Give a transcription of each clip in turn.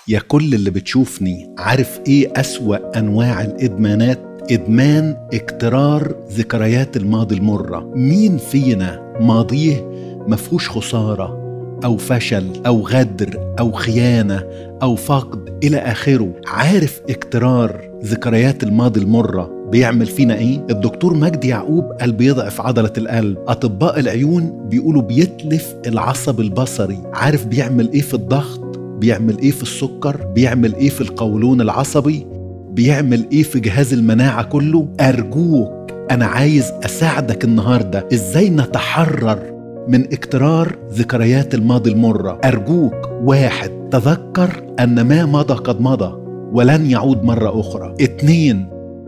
يا كل اللي بتشوفني عارف ايه أسوأ أنواع الإدمانات؟ إدمان اكترار ذكريات الماضي المرة مين فينا ماضيه مفهوش خسارة أو فشل أو غدر أو خيانة أو فقد إلى آخره عارف اكترار ذكريات الماضي المرة بيعمل فينا ايه؟ الدكتور مجدي يعقوب قال بيضعف عضلة القلب أطباء العيون بيقولوا بيتلف العصب البصري عارف بيعمل ايه في الضغط؟ بيعمل ايه في السكر؟ بيعمل ايه في القولون العصبي؟ بيعمل ايه في جهاز المناعة كله؟ أرجوك أنا عايز أساعدك النهاردة إزاي نتحرر من اكترار ذكريات الماضي المرة أرجوك واحد تذكر أن ما مضى قد مضى ولن يعود مرة أخرى اتنين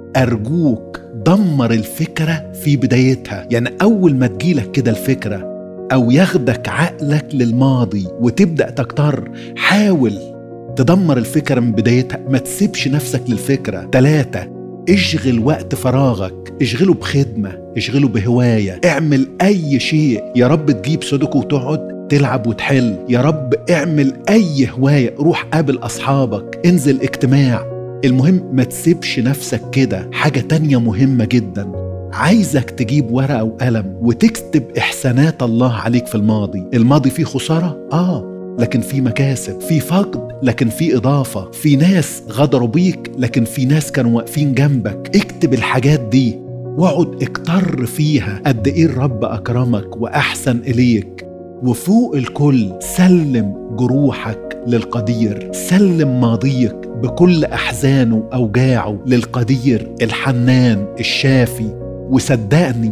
أرجوك دمر الفكرة في بدايتها يعني أول ما تجيلك كده الفكرة أو ياخدك عقلك للماضي وتبدأ تكتر حاول تدمر الفكرة من بدايتها ما تسيبش نفسك للفكرة ثلاثة اشغل وقت فراغك اشغله بخدمة اشغله بهواية اعمل أي شيء يا رب تجيب سودوكو وتقعد تلعب وتحل يا رب اعمل أي هواية روح قابل أصحابك انزل اجتماع المهم ما تسيبش نفسك كده حاجة تانية مهمة جدا عايزك تجيب ورقة وقلم وتكتب إحسانات الله عليك في الماضي الماضي فيه خسارة؟ آه لكن في مكاسب في فقد لكن في إضافة في ناس غدروا بيك لكن في ناس كانوا واقفين جنبك اكتب الحاجات دي واقعد اكتر فيها قد ايه الرب اكرمك واحسن اليك وفوق الكل سلم جروحك للقدير سلم ماضيك بكل احزانه واوجاعه للقدير الحنان الشافي وصدقني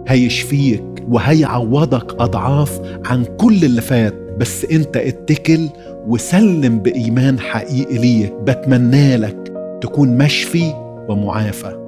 هيشفيك وهيعوضك اضعاف عن كل اللي فات بس انت اتكل وسلم بايمان حقيقي ليه بتمنى لك تكون مشفي ومعافى